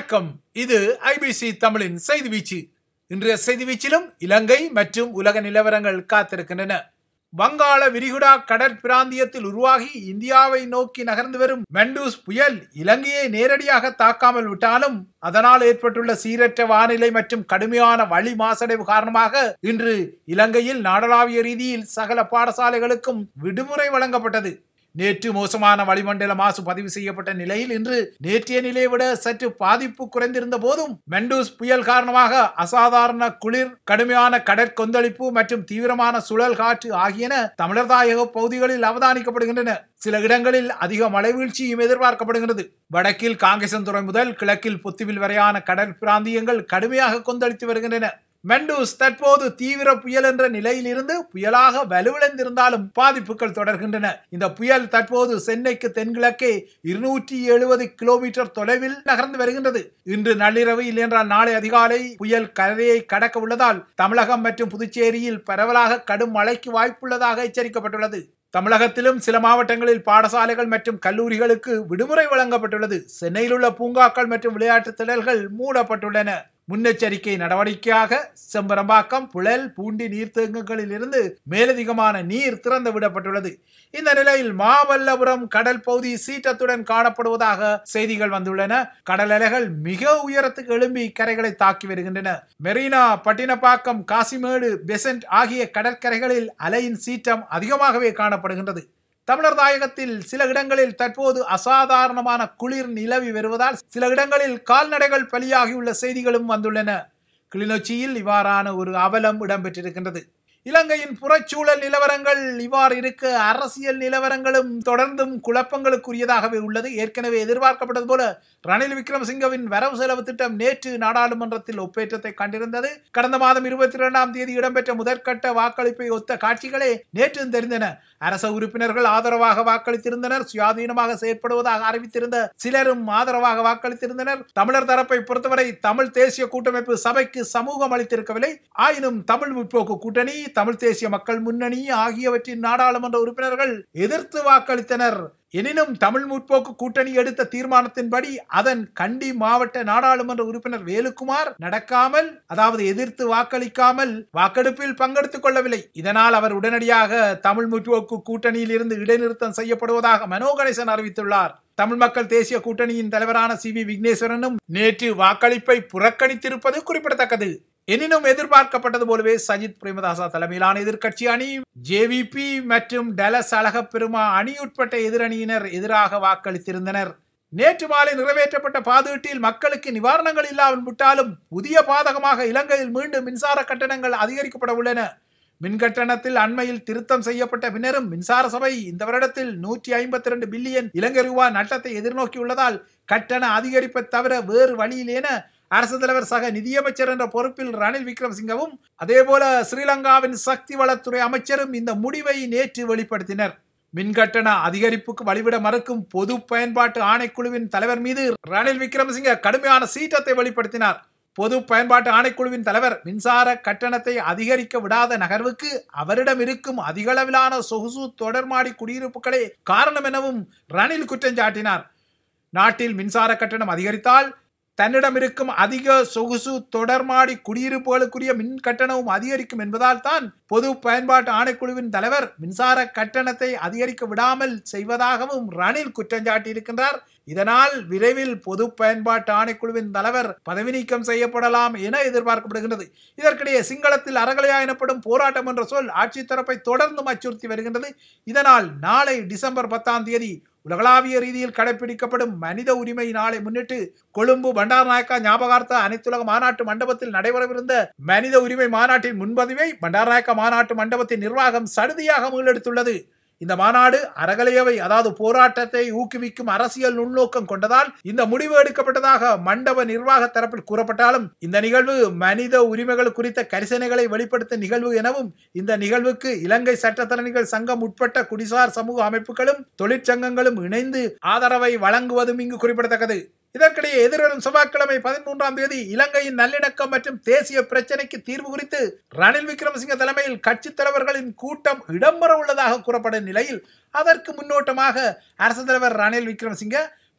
வணக்கம் இது ஐபிசி தமிழின் செய்தி வீச்சு இன்றைய செய்தி வீச்சிலும் இலங்கை மற்றும் உலக நிலவரங்கள் காத்திருக்கின்றன வங்காள விரிகுடா கடற்பிராந்தியத்தில் உருவாகி இந்தியாவை நோக்கி நகர்ந்து வரும் மெண்டூஸ் புயல் இலங்கையை நேரடியாக தாக்காமல் விட்டாலும் அதனால் ஏற்பட்டுள்ள சீரற்ற வானிலை மற்றும் கடுமையான வழி மாசடைவு காரணமாக இன்று இலங்கையில் நாடளாவிய ரீதியில் சகல பாடசாலைகளுக்கும் விடுமுறை வழங்கப்பட்டது நேற்று மோசமான வளிமண்டல மாசு பதிவு செய்யப்பட்ட நிலையில் இன்று நேற்றைய நிலையை விட சற்று பாதிப்பு குறைந்திருந்த போதும் மெண்டூஸ் புயல் காரணமாக அசாதாரண குளிர் கடுமையான கடற்கொந்தளிப்பு மற்றும் தீவிரமான சுழல் காற்று ஆகியன தமிழர் தாயக பகுதிகளில் அவதானிக்கப்படுகின்றன சில இடங்களில் அதிக மழை வீழ்ச்சியும் எதிர்பார்க்கப்படுகிறது வடக்கில் காங்கேசன்துறை முதல் கிழக்கில் புத்துவில் வரையான கடற் பிராந்தியங்கள் கடுமையாக கொந்தளித்து வருகின்றன மெண்டூஸ் தற்போது தீவிர புயல் என்ற நிலையில் இருந்து புயலாக வலுவிழந்திருந்தாலும் பாதிப்புகள் தொடர்கின்றன இந்த புயல் தற்போது சென்னைக்கு தென்கிழக்கே இருநூற்றி எழுபது கிலோமீட்டர் தொலைவில் நகர்ந்து வருகின்றது இன்று நள்ளிரவு இல்லையென்றால் நாளை அதிகாலை புயல் கரையை கடக்க உள்ளதால் தமிழகம் மற்றும் புதுச்சேரியில் பரவலாக கடும் மழைக்கு வாய்ப்புள்ளதாக எச்சரிக்கப்பட்டுள்ளது தமிழகத்திலும் சில மாவட்டங்களில் பாடசாலைகள் மற்றும் கல்லூரிகளுக்கு விடுமுறை வழங்கப்பட்டுள்ளது சென்னையில் உள்ள பூங்காக்கள் மற்றும் விளையாட்டு திடல்கள் மூடப்பட்டுள்ளன முன்னெச்சரிக்கை நடவடிக்கையாக செம்பரம்பாக்கம் புழல் பூண்டி நீர்த்தேக்கங்களில் இருந்து மேலதிகமான நீர் திறந்து விடப்பட்டுள்ளது இந்த நிலையில் மாமல்லபுரம் கடல் பகுதி சீற்றத்துடன் காணப்படுவதாக செய்திகள் வந்துள்ளன கடல் அலைகள் மிக உயரத்துக்கு எழும்பி கரைகளை தாக்கி வருகின்றன மெரினா பட்டினப்பாக்கம் காசிமேடு பெசன்ட் ஆகிய கடற்கரைகளில் அலையின் சீற்றம் அதிகமாகவே காணப்படுகின்றது தமிழர் தாயகத்தில் சில இடங்களில் தற்போது அசாதாரணமான குளிர் நிலவி வருவதால் சில இடங்களில் கால்நடைகள் பலியாகியுள்ள செய்திகளும் வந்துள்ளன கிளிநொச்சியில் இவ்வாறான ஒரு அவலம் இடம்பெற்றிருக்கின்றது இலங்கையின் புறச்சூழல் நிலவரங்கள் இவ்வாறு இருக்க அரசியல் நிலவரங்களும் தொடர்ந்தும் குழப்பங்களுக்குரியதாகவே உள்ளது ஏற்கனவே எதிர்பார்க்கப்பட்டது போல ரணில் விக்ரமசிங்கவின் வரவு செலவு திட்டம் நேற்று நாடாளுமன்றத்தில் ஒப்பேற்றத்தை கண்டிருந்தது கடந்த மாதம் இருபத்தி இரண்டாம் தேதி இடம்பெற்ற முதற்கட்ட வாக்களிப்பை ஒத்த காட்சிகளே நேற்று தெரிந்தன அரச உறுப்பினர்கள் ஆதரவாக வாக்களித்திருந்தனர் சுயாதீனமாக செயற்படுவதாக அறிவித்திருந்த சிலரும் ஆதரவாக வாக்களித்திருந்தனர் தமிழர் தரப்பை பொறுத்தவரை தமிழ் தேசிய கூட்டமைப்பு சபைக்கு சமூகம் அளித்திருக்கவில்லை ஆயினும் தமிழ் முற்போக்கு கூட்டணி தமிழ் தேசிய மக்கள் முன்னணி ஆகியவற்றின் நாடாளுமன்ற உறுப்பினர்கள் எதிர்த்து வாக்களித்தனர் எனினும் தமிழ் முற்போக்கு கூட்டணி எடுத்த தீர்மானத்தின்படி அதன் கண்டி மாவட்ட நாடாளுமன்ற உறுப்பினர் வேலுக்குமார் நடக்காமல் அதாவது எதிர்த்து வாக்களிக்காமல் வாக்கெடுப்பில் பங்கெடுத்துக் கொள்ளவில்லை இதனால் அவர் உடனடியாக தமிழ் முற்போக்கு கூட்டணியில் இருந்து இடைநிறுத்தம் செய்யப்படுவதாக மனோ கணேசன் அறிவித்துள்ளார் தமிழ் மக்கள் தேசிய கூட்டணியின் தலைவரான சி வி விக்னேஸ்வரனும் நேற்று வாக்களிப்பை புறக்கணித்திருப்பது குறிப்பிடத்தக்கது எனினும் எதிர்பார்க்கப்பட்டது போலவே சஜித் பிரேமதாசா தலைமையிலான எதிர்க்கட்சி அணி ஜேவிபி மற்றும் டலஸ் அழக பெருமா அணி உட்பட்ட எதிரணியினர் எதிராக வாக்களித்திருந்தனர் நேற்று மாலை நிறைவேற்றப்பட்ட பாதீட்டில் மக்களுக்கு நிவாரணங்கள் இல்லாமல் விட்டாலும் புதிய பாதகமாக இலங்கையில் மீண்டும் மின்சார கட்டணங்கள் அதிகரிக்கப்பட உள்ளன மின் கட்டணத்தில் அண்மையில் திருத்தம் செய்யப்பட்ட பின்னரும் மின்சார சபை இந்த வருடத்தில் நூற்றி ஐம்பத்தி ரெண்டு பில்லியன் இலங்கை ரூபாய் நட்டத்தை எதிர்நோக்கியுள்ளதால் கட்டண அதிகரிப்பை தவிர வேறு வழியில் என அரசு தலைவர் சக நிதியமைச்சர் என்ற பொறுப்பில் ரணில் விக்ரமசிங்கவும் அதேபோல ஸ்ரீலங்காவின் சக்தி வளத்துறை அமைச்சரும் இந்த முடிவை நேற்று வெளிப்படுத்தினர் மின் கட்டண அதிகரிப்புக்கு வழிவிட மறுக்கும் பொது பயன்பாட்டு ஆணைக்குழுவின் தலைவர் மீது ரணில் விக்ரமசிங்க கடுமையான சீற்றத்தை வெளிப்படுத்தினார் பொது பயன்பாட்டு ஆணைக்குழுவின் தலைவர் மின்சார கட்டணத்தை அதிகரிக்க விடாத நகர்வுக்கு அவரிடம் இருக்கும் அதிகளவிலான சொகுசு தொடர்மாடி குடியிருப்புகளே காரணம் எனவும் ரணில் குற்றம் சாட்டினார் நாட்டில் மின்சார கட்டணம் அதிகரித்தால் தன்னிடம் இருக்கும் அதிக சொகுசு தொடர்மாடி குடியிருப்புகளுக்குரிய மின் கட்டணமும் அதிகரிக்கும் என்பதால் தான் பொது பயன்பாட்டு ஆணைக்குழுவின் தலைவர் மின்சார கட்டணத்தை அதிகரிக்க விடாமல் செய்வதாகவும் ரணில் குற்றம் சாட்டியிருக்கின்றார் இதனால் விரைவில் பொது பயன்பாட்டு ஆணைக்குழுவின் தலைவர் பதவி நீக்கம் செய்யப்படலாம் என எதிர்பார்க்கப்படுகின்றது இதற்கிடையே சிங்களத்தில் அறகலையா எனப்படும் போராட்டம் என்ற சொல் ஆட்சி தரப்பை தொடர்ந்தும் அச்சுறுத்தி வருகின்றது இதனால் நாளை டிசம்பர் பத்தாம் தேதி உலகளாவிய ரீதியில் கடைபிடிக்கப்படும் மனித உரிமை நாளை முன்னிட்டு கொழும்பு பண்டாரநாயக்கா ஞாபகார்த்த அனைத்துலக மாநாட்டு மண்டபத்தில் நடைபெறவிருந்த மனித உரிமை மாநாட்டின் முன்பதிவை பண்டாரநாயக்கா மாநாட்டு மண்டபத்தின் நிர்வாகம் சடுதியாக மீளெடுத்துள்ளது இந்த மாநாடு அறகலையவை அதாவது போராட்டத்தை ஊக்குவிக்கும் அரசியல் நுண்ணோக்கம் கொண்டதால் இந்த முடிவு எடுக்கப்பட்டதாக மண்டப நிர்வாக தரப்பில் கூறப்பட்டாலும் இந்த நிகழ்வு மனித உரிமைகள் குறித்த கரிசனைகளை வெளிப்படுத்த நிகழ்வு எனவும் இந்த நிகழ்வுக்கு இலங்கை சட்டத்தரணிகள் சங்கம் உட்பட்ட குடிசார் சமூக அமைப்புகளும் தொழிற்சங்கங்களும் இணைந்து ஆதரவை வழங்குவதும் இங்கு குறிப்பிடத்தக்கது இதற்கிடையே எதிர்வரும் செவ்வாய்க்கிழமை பதிமூன்றாம் தேதி இலங்கையின் நல்லிணக்கம் மற்றும் தேசிய பிரச்சினைக்கு தீர்வு குறித்து ரணில் விக்ரமசிங்க தலைமையில் கட்சித் தலைவர்களின் கூட்டம் இடம்பெற உள்ளதாக கூறப்படும் நிலையில் அதற்கு முன்னோட்டமாக அரசு தலைவர் ரணில் விக்ரமசிங்க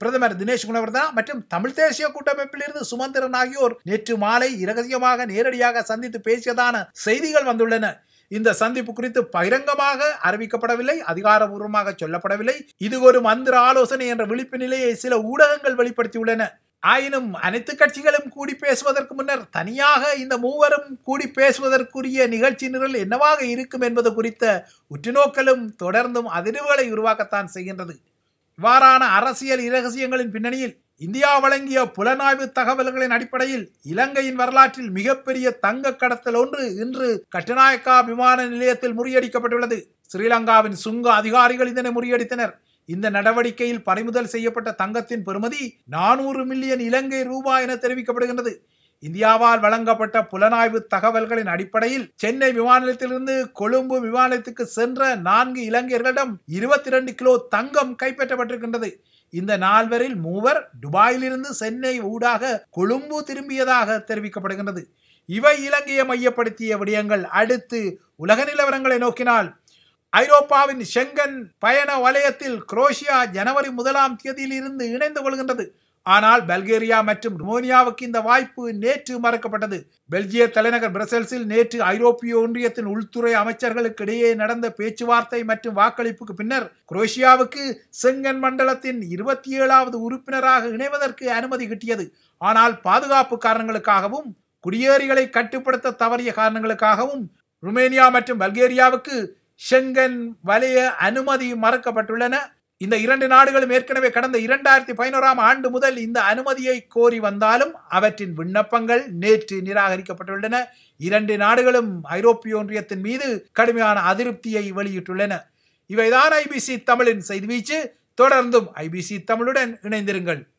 பிரதமர் தினேஷ் குணவர்தனா மற்றும் தமிழ் தேசிய கூட்டமைப்பில் இருந்து சுமந்திரன் ஆகியோர் நேற்று மாலை இரகசியமாக நேரடியாக சந்தித்து பேசியதான செய்திகள் வந்துள்ளன இந்த சந்திப்பு குறித்து பகிரங்கமாக அறிவிக்கப்படவில்லை அதிகாரபூர்வமாக சொல்லப்படவில்லை இது ஒரு மந்திர ஆலோசனை என்ற விழிப்பு நிலையை சில ஊடகங்கள் வெளிப்படுத்தியுள்ளன ஆயினும் அனைத்து கட்சிகளும் கூடி பேசுவதற்கு முன்னர் தனியாக இந்த மூவரும் கூடி பேசுவதற்குரிய நிகழ்ச்சி நிரல் என்னவாக இருக்கும் என்பது குறித்த உற்றுநோக்கலும் தொடர்ந்தும் அதிர்வுகளை உருவாக்கத்தான் செய்கின்றது இவ்வாறான அரசியல் இரகசியங்களின் பின்னணியில் இந்தியா வழங்கிய புலனாய்வு தகவல்களின் அடிப்படையில் இலங்கையின் வரலாற்றில் மிகப்பெரிய தங்க கடத்தல் ஒன்று இன்று கட்டுநாயக்கா விமான நிலையத்தில் முறியடிக்கப்பட்டுள்ளது ஸ்ரீலங்காவின் சுங்க அதிகாரிகள் இதனை முறியடித்தனர் இந்த நடவடிக்கையில் பறிமுதல் செய்யப்பட்ட தங்கத்தின் பெறுமதி நானூறு மில்லியன் இலங்கை ரூபாய் என தெரிவிக்கப்படுகின்றது இந்தியாவால் வழங்கப்பட்ட புலனாய்வு தகவல்களின் அடிப்படையில் சென்னை விமான நிலையத்திலிருந்து கொழும்பு விமானத்துக்கு சென்ற நான்கு இலங்கையர்களிடம் இருபத்தி ரெண்டு கிலோ தங்கம் கைப்பற்றப்பட்டிருக்கின்றது இந்த நால்வரில் மூவர் துபாயிலிருந்து சென்னை ஊடாக கொழும்பு திரும்பியதாக தெரிவிக்கப்படுகின்றது இவை இலங்கையை மையப்படுத்திய விடயங்கள் அடுத்து உலக நிலவரங்களை நோக்கினால் ஐரோப்பாவின் ஷெங்கன் பயண வலயத்தில் குரோஷியா ஜனவரி முதலாம் தேதியில் இருந்து இணைந்து கொள்கின்றது ஆனால் பல்கேரியா மற்றும் ருமோனியாவுக்கு இந்த வாய்ப்பு நேற்று மறக்கப்பட்டது பெல்ஜிய தலைநகர் பிரசல்ஸில் நேற்று ஐரோப்பிய ஒன்றியத்தின் உள்துறை அமைச்சர்களுக்கு இடையே நடந்த பேச்சுவார்த்தை மற்றும் வாக்களிப்புக்கு பின்னர் குரோஷியாவுக்கு செங்கன் மண்டலத்தின் இருபத்தி ஏழாவது உறுப்பினராக இணைவதற்கு அனுமதி கிட்டியது ஆனால் பாதுகாப்பு காரணங்களுக்காகவும் குடியேறிகளை கட்டுப்படுத்த தவறிய காரணங்களுக்காகவும் ருமேனியா மற்றும் பல்கேரியாவுக்கு ஷெங்கன் வலய அனுமதி மறுக்கப்பட்டுள்ளன இந்த இரண்டு நாடுகளும் ஏற்கனவே கடந்த இரண்டாயிரத்தி பதினோராம் ஆண்டு முதல் இந்த அனுமதியை கோரி வந்தாலும் அவற்றின் விண்ணப்பங்கள் நேற்று நிராகரிக்கப்பட்டுள்ளன இரண்டு நாடுகளும் ஐரோப்பிய ஒன்றியத்தின் மீது கடுமையான அதிருப்தியை வெளியிட்டுள்ளன இவைதான் ஐபிசி தமிழின் செய்தி வீச்சு தொடர்ந்தும் ஐபிசி தமிழுடன் இணைந்திருங்கள்